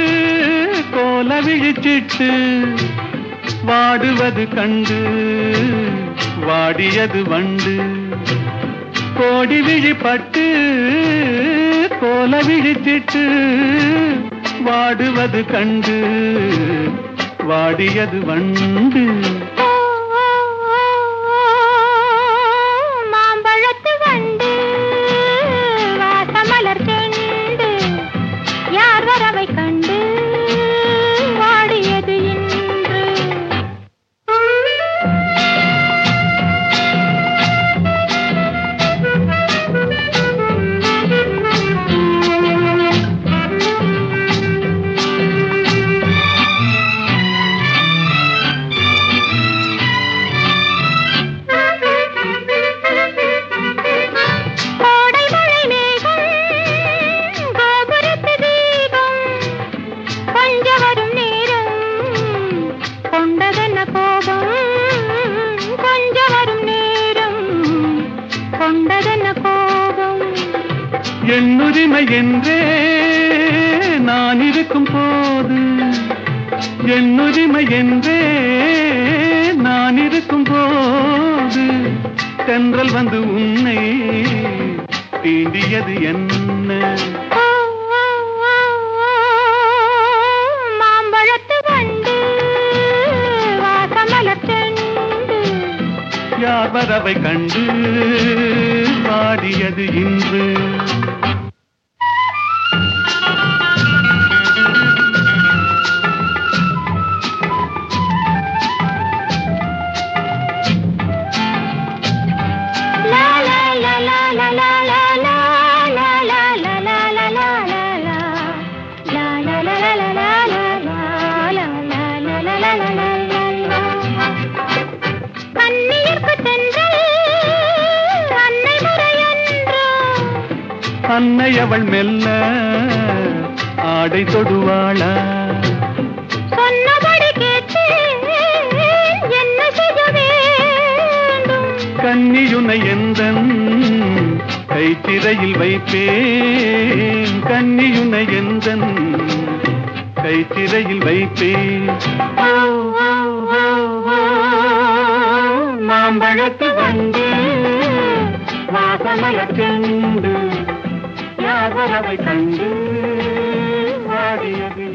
கோல விழிச்சிட்டு வாடுவது கண்டு வாடியது வண்டு கோடி விழிப்பட்டு கோல விழிச்சிட்டு வாடுவது கண்டு வாடியது வண்டு ஓ, ஓ, ஓ, ஓ, மாம்பழத்து வண்டு வாசமலர் செண்டு யார் வரவை கண்டு வாடியது இன்று கோடை மழை மேகம் கோபுரத்து தீபம் கொஞ்ச வரும் நேரம் கொண்டதென்ன கோபம் கொஞ்ச வரும் நேரம் கொண்டதென்ன கோபம் என்னுரிமை என்றே நான் இருக்கும் போது என்னுரிமை என்றே நான் இருக்கும் போது தென்றல் வந்து உன்னை தீண்டியது என்ன ஓ, ஓ, ஓ, ஓ, மாம்பழத்து வண்டு வாசமலர் செண்டு யார் வரவை கண்டு பாடியது இன்று La la la la la la la la la la la la la la la la. La la la la la la la la la la la la la la la la. கண்ணியர்க்கு தென்றல் அன்னை முறையன்றோ அன்னை அவள் மெல்ல ஆடை தொடுவாளா சொன்னபடி கேட்டேன் என்ன செய்ய வேண்டும் கன்னியுனை எந்தன் கைத்திரையில் வைப்பேன் கன்னியுனை எந்தன் கைத்திரையில் வைப்பேன் ஓ, ஓ, ஓ, ஓ, மாம்பழத்து வந்து வாசமலர் செண்டு யார் வரவை கண்டு வாடியது